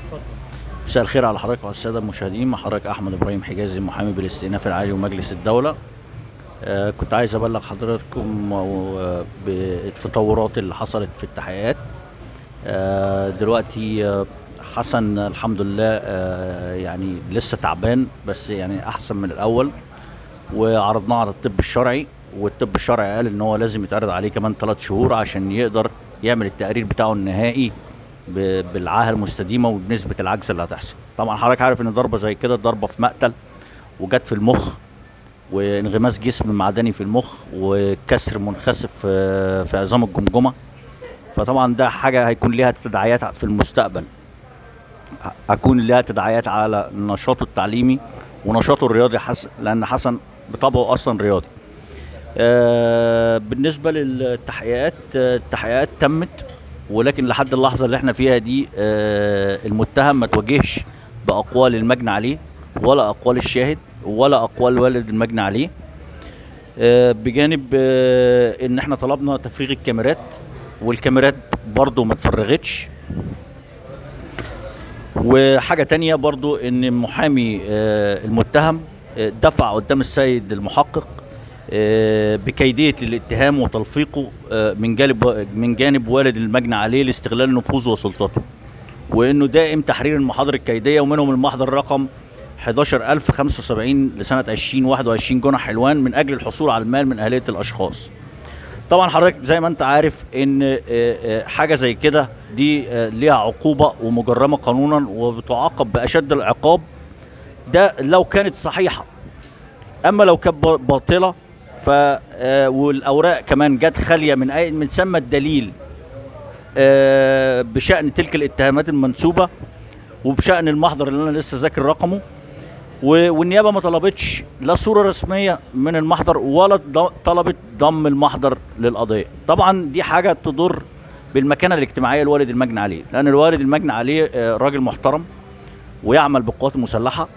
مساء الخير على حضرتك وعلى الساده المشاهدين مع حضرتك احمد ابراهيم حجازي محامي بالاستئناف العالي ومجلس الدوله آه كنت عايز ابلغ حضراتكم آه، بالتطورات اللي حصلت في التحقيقات آه دلوقتي آه حسن الحمد لله آه يعني لسه تعبان بس يعني احسن من الاول وعرضناه على الطب الشرعي والطب الشرعي قال ان هو لازم يتعرض عليه كمان ثلاث شهور عشان يقدر يعمل التقرير بتاعه النهائي ب- بالعاهه المستديمه وبنسبه العجز اللي هتحصل طبعا حضرتك عارف ان ضربه زي كده ضربه في مقتل وجت في المخ وانغماس جسم معدني في المخ وكسر منخسف في في عظام الجمجمه فطبعا ده حاجه هيكون ليها تداعيات في المستقبل ه- هتكون ليها تداعيات على نشاطه التعليمي ونشاطه الرياضي حسن لان حسن بطبعه اصلا رياضي آه، بالنسبه للتحقيقات آه، التحقيقات تمت ولكن لحد اللحظه اللي احنا فيها دي آه، المتهم ما تواجهش باقوال المجني عليه ولا اقوال الشاهد ولا اقوال والد المجني عليه آه، بجانب آه، ان احنا طلبنا تفريغ الكاميرات والكاميرات برضو ما اتفرغتش وحاجة تانية برضو ان محامي آه، المتهم آه، دفع قدام السيد المحقق آه، بكيدية الاتهام وتلفيقه آه، من جانب من جانب والد المجني عليه لاستغلال نفوذه وسلطته وانه دائم تحرير المحاضر الكيدية ومنهم المحضر رقم 11075 لسنة 2021 جنح حلوان من اجل الحصول على المال من اهلية الاشخاص طبعا حضرتك زي ما انت عارف ان آه، آه، حاجه زي كده دي آه، ليها عقوبه ومجرمه قانونا وبتعاقب باشد العقاب ده لو كانت صحيحه اما لو كانت با- باطله ف آه، والاوراق كمان جت خاليه من اي من ثم الدليل آه، بشان تلك الاتهامات المنسوبه وبشان المحضر اللي انا لسه ذاكر رقمه و- والنيابه ما طلبتش لا صوره رسميه من المحضر ولا ض- طلبت ضم المحضر للقضيه طبعا دي حاجه تضر بالمكانه الاجتماعيه لوالد المجني عليه لان الوالد المجني عليه آه، راجل محترم ويعمل بالقوات المسلحه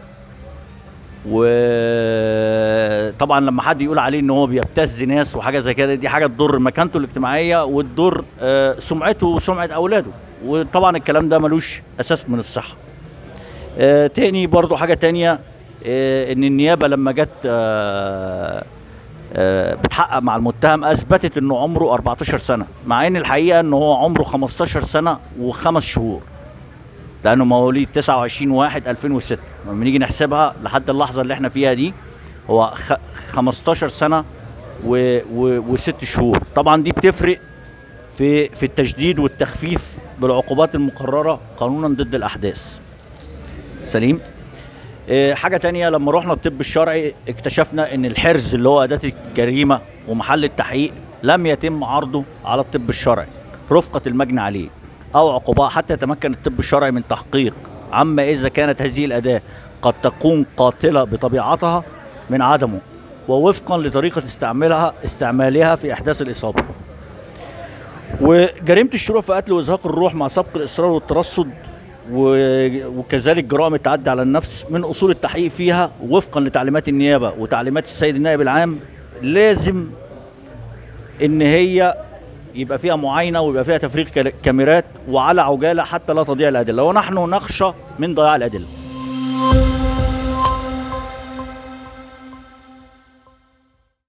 وطبعا لما حد يقول عليه ان هو بيبتز ناس وحاجه زي كده دي حاجه تضر مكانته الاجتماعيه وتضر آه، سمعته وسمعه اولاده وطبعا الكلام ده ملوش اساس من الصحه آه تاني برضو حاجة تانية آه ان النيابة لما جت آه آه بتحقق مع المتهم اثبتت انه عمره 14 سنة مع ان الحقيقة ان هو عمره 15 سنة وخمس شهور لانه مواليد 29 واحد 2006 لما نيجي نحسبها لحد اللحظة اللي احنا فيها دي هو خ 15 سنة و و وست شهور طبعا دي بتفرق في في التشديد والتخفيف بالعقوبات المقررة قانونا ضد الاحداث سليم آه، حاجة تانية لما رحنا الطب الشرعي اكتشفنا ان الحرز اللي هو أداة الجريمة ومحل التحقيق لم يتم عرضه على الطب الشرعي رفقة المجني عليه أو عقوبة حتى يتمكن الطب الشرعي من تحقيق عما إذا كانت هذه الأداة قد تكون قاتلة بطبيعتها من عدمه ووفقا لطريقة استعمالها استعمالها في إحداث الإصابة وجريمة الشروع في قتل وإزهاق الروح مع سبق الإصرار والترصد و- وكذلك جرائم التعدي على النفس من اصول التحقيق فيها وفقا لتعليمات النيابه وتعليمات السيد النائب العام لازم ان هي يبقى فيها معاينه ويبقى فيها تفريغ كلا- كاميرات وعلى عجاله حتى لا تضيع الادله ونحن نخشى من ضياع الادله